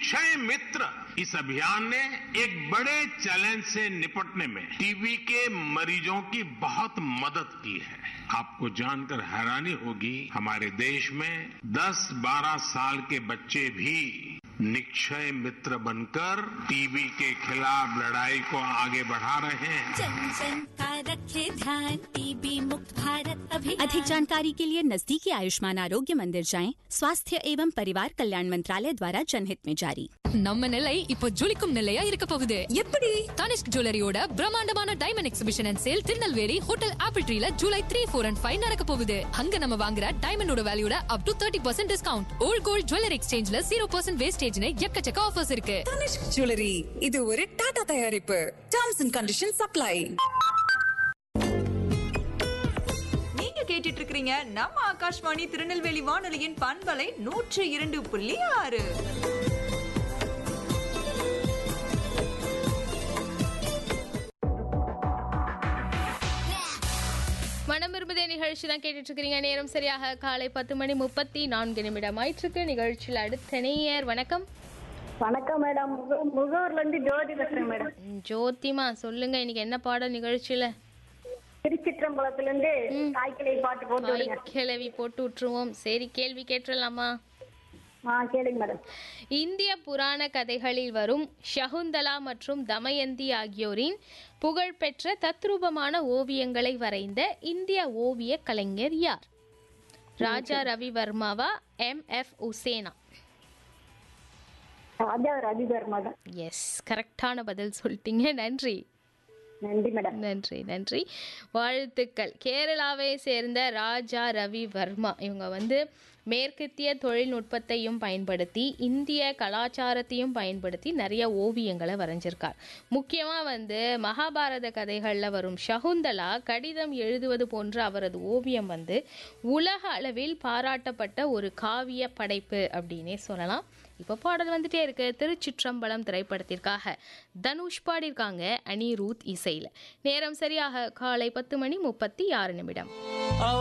निक्षय मित्र इस अभियान ने एक बड़े चैलेंज से निपटने में टीबी के मरीजों की बहुत मदद की है आपको जानकर हैरानी होगी हमारे देश में 10-12 साल के बच्चे भी निक्षय मित्र बनकर टीबी के खिलाफ लड़ाई को आगे बढ़ा रहे हैं जन जन का रखे ध्यान टीबी मुक्त भारत अभियान अधिक जानकारी के लिए नजदीकी आयुष्मान आरोग्य मंदिर जाएं स्वास्थ्य एवं परिवार कल्याण मंत्रालय द्वारा जनहित में जारी நம்ம நிலை இப்போ ஜொலிக்கும் நிலையா இருக்க போகுது எப்படி தனிஷ்க் ஜுவல்லரியோட பிரம்மாண்டமான diamond exhibition and sale Tirunelveli hotel Apple ட்ரீல July three four and five நடக்க போகுது அங்க நம்ம வாங்குற டைமண்டோட வேல்யூட up to thirty percent discount old gold jewellery எக்ஸ்சேஞ்ச்ல ஜீரோ பர்சன்ட் வேஸ்டேஜ்னு எக்கச்சக்க ஆஃபர்ஸ் இருக்கு தனிஷ்க் ஜுவல்லரி இது ஒரு டாடா தயாரிப்பு டர்ம்ஸ் அண்ட் கண்டிஷன் சப்ளை நீங்க கேட்டுட்டு இருக்கிறீங்க நம்ம ஆகாஷ்வாணி திருநெல்வேலி வானொலியின் பண்பலை நூற்று இரண்டு புள்ளி ஆறு மனம் விரும்புதே நிகழ்ச்சி தான் கேட்டுட்டு இருக்கிறீங்க நேரம் சரியாக காலை பத்து மணி முப்பத்தி நான்கு நிமிடம் ஆயிற்றுக்கு நிகழ்ச்சியில் அடுத்த நேயர் வணக்கம் வணக்கம் மேடம் முக- முகூர்ல இருந்து ஜோதி பேசுறேன் மேடம் ம், ஜோதிமா சொல்லுங்க இன்னைக்கு என்ன பாடம் நிகழ்ச்சியில திருச்சிற்றம்பலத்துல இருந்து காய்க்கிளை பாட்டு போட்டு விடுங்க கிளவி போட்டு விட்டுருவோம் சரி கேள்வி கேட்டுடலாமா ஆ கேளுங்க மேடம் இந்திய புராண கதைகளில் வரும் ஷகுந்தலா மற்றும் தமயந்தி ஆகியோரின் புகழ்பெற்ற தத்ரூபமான ஓவியங்களை வரைந்த இந்திய ஓவிய கலைஞர் யார் ராஜா ரவிவர்மாவா எம் எஃப் உசேனா ராஜா ரவிவர்மா தான் எஸ் கரெக்டான பதில் சொல்லிட்டீங்க நன்றி நன்றி மேடம் நன்றி நன்றி வாழ்த்துக்கள் கேரளாவை சேர்ந்த ராஜா ரவி வர்மா இவங்க வந்து மேற்கத்திய தொழில்நுட்பத்தையும் பயன்படுத்தி இந்திய கலாச்சாரத்தையும் பயன்படுத்தி நிறைய ஓவியங்களை வரைஞ்சிருக்கார் முக்கியமாக வந்து மகாபாரத கதைகளில் வரும் சகுந்தலா கடிதம் எழுதுவது போன்ற அவரது ஓவியம் வந்து உலக அளவில் பாராட்டப்பட்ட ஒரு காவிய படைப்பு அப்படின்னே சொல்லலாம் இப்போ பாடல் வந்துட்டே இருக்கு திருச்சிற்றம்பலம் திரைப்படத்திற்காக தனுஷ் பாடியிருக்காங்க அனிருத் இசையில் நேரம் சரியாக காலை பத்து மணி முப்பத்தி ஆறு நிமிடம்